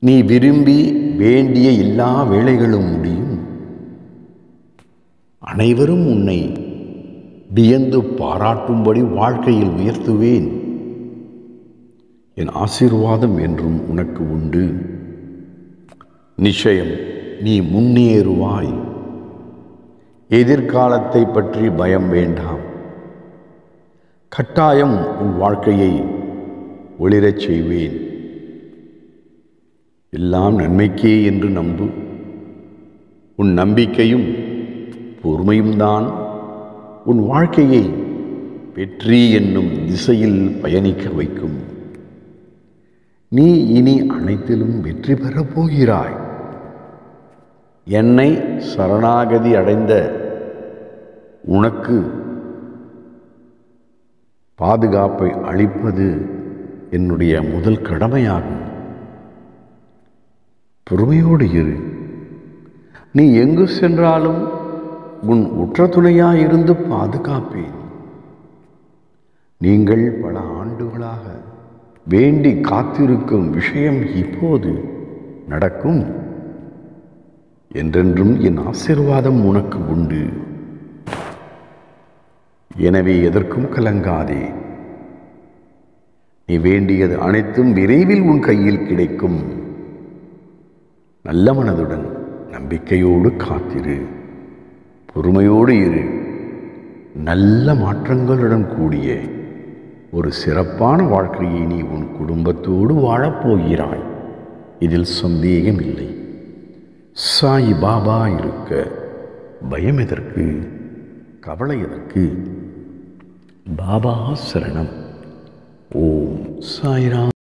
நீ விரும்பி வேண்டிய எல்லா வேலைகளும் முடியும் அனைவரும் உன்னை வியந்து பாராட்டும்படி வாழ்க்கையில் உயர்த்துவேன் என் ஆசீர்வாதம் என்றும் உனக்கு உண்டு நிச்சயம் நீ முன்னேறுவாய் எதிர்காலத்தை பற்றி பயம் வேண்டாம் கட்டாயம் உன் வாழ்க்கையை ஒளிரச் செய்வேன் எல்லாம் நன்மைக்கே என்று நம்பு உன் நம்பிக்கையும் பொறுமையும் தான் உன் வாழ்க்கையை வெற்றி என்னும் திசையில் பயணிக்க வைக்கும் நீ இனி அனைத்திலும் வெற்றி பெறப் போகிறாய் என்னை சரணாகதி அடைந்த உனக்கு பாதுகாப்பை அளிப்பது என்னுடைய முதல் கடமையாகும் பொறுமையோடு இரு நீ எங்கு சென்றாலும் உன் உற்ற துணையாயிருந்து பாதுகாப்பேன் நீங்கள் பல ஆண்டுகளாக வேண்டி காத்திருக்கும் விஷயம் இப்போது நடக்கும் என்றென்றும் என் ஆசீர்வாதம் உனக்கு உண்டு எனவே எதற்கும் கலங்காதே நீ வேண்டியது அனைத்தும் விரைவில் உன் கையில் கிடைக்கும் நல்ல மனதுடன் நம்பிக்கையோடு காத்திரு பொறுமையோடு இரு நல்ல மாற்றங்களுடன் கூடிய ஒரு சிறப்பான வாழ்க்கையை நீ உன் குடும்பத்தோடு வாழப்போகிறாய் இதில் சந்தேகம் இல்லை சாய் பாபா இருக்க பயம் எதற்கு கவலை எதற்கு பாபா சரணம் ஓம் சாய்ராம்